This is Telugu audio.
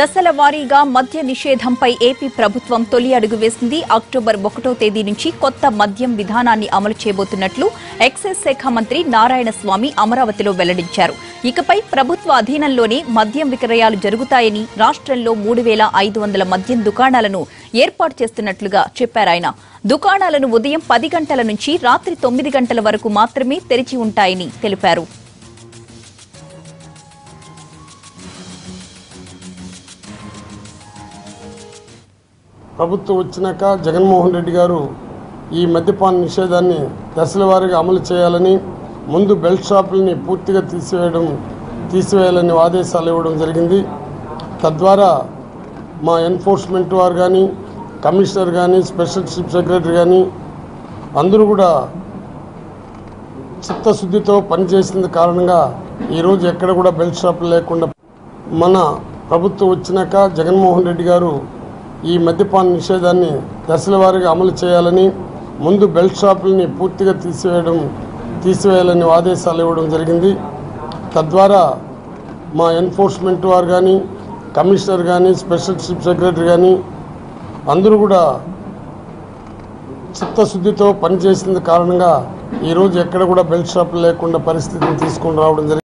దశల వారీగా మద్య నిషేధంపై ఏపీ ప్రభుత్వం తొలి అడుగు వేసింది అక్టోబర్ ఒకటో తేదీ నుంచి కొత్త మద్యం విధానాన్ని అమలు చేయబోతున్నట్లు ఎక్సైజ్ శాఖ మంత్రి నారాయణ స్వామి అమరావతిలో వెల్లడించారు ఇకపై ప్రభుత్వ అధీనంలోనే మద్యం విక్రయాలు జరుగుతాయని రాష్ట్రంలో మూడు వేల ఐదు వందల మద్యం దుకాణాలను ఏర్పాటు చేస్తున్నట్లుగా చెప్పారాయన దుకాణాలను ఉదయం పది గంటల నుంచి రాత్రి తొమ్మిది గంటల వరకు మాత్రమే తెరిచి ఉంటాయని తెలిపారు ప్రభుత్వం వచ్చినాక జగన్మోహన్ రెడ్డి గారు ఈ మద్యపాన నిషేధాన్ని దశల వారీగా అమలు చేయాలని ముందు బెల్ట్ షాపుల్ని పూర్తిగా తీసివేయడం తీసివేయాలని ఆదేశాలు ఇవ్వడం జరిగింది తద్వారా మా ఎన్ఫోర్స్మెంట్ వారు కానీ కమిషనర్ కానీ స్పెషల్ చీఫ్ సెక్రటరీ కానీ అందరూ కూడా చిత్తశుద్ధితో పనిచేసిన కారణంగా ఈరోజు ఎక్కడ కూడా బెల్ట్ షాపులు లేకుండా మన ప్రభుత్వం వచ్చినాక జగన్మోహన్ రెడ్డి గారు ఈ మద్యపాన నిషేధాన్ని దశల వారీగా అమలు చేయాలని ముందు బెల్ట్ షాపుల్ని పూర్తిగా తీసివేయడం తీసివేయాలని ఆదేశాలు ఇవ్వడం జరిగింది తద్వారా మా ఎన్ఫోర్స్మెంట్ వారు కానీ కమిషనర్ కానీ స్పెషల్ చీఫ్ సెక్రటరీ కానీ అందరూ కూడా చిత్తశుద్ధితో పనిచేసిన కారణంగా ఈరోజు ఎక్కడ కూడా బెల్ట్ షాపులు లేకుండా పరిస్థితిని తీసుకొని రావడం జరిగింది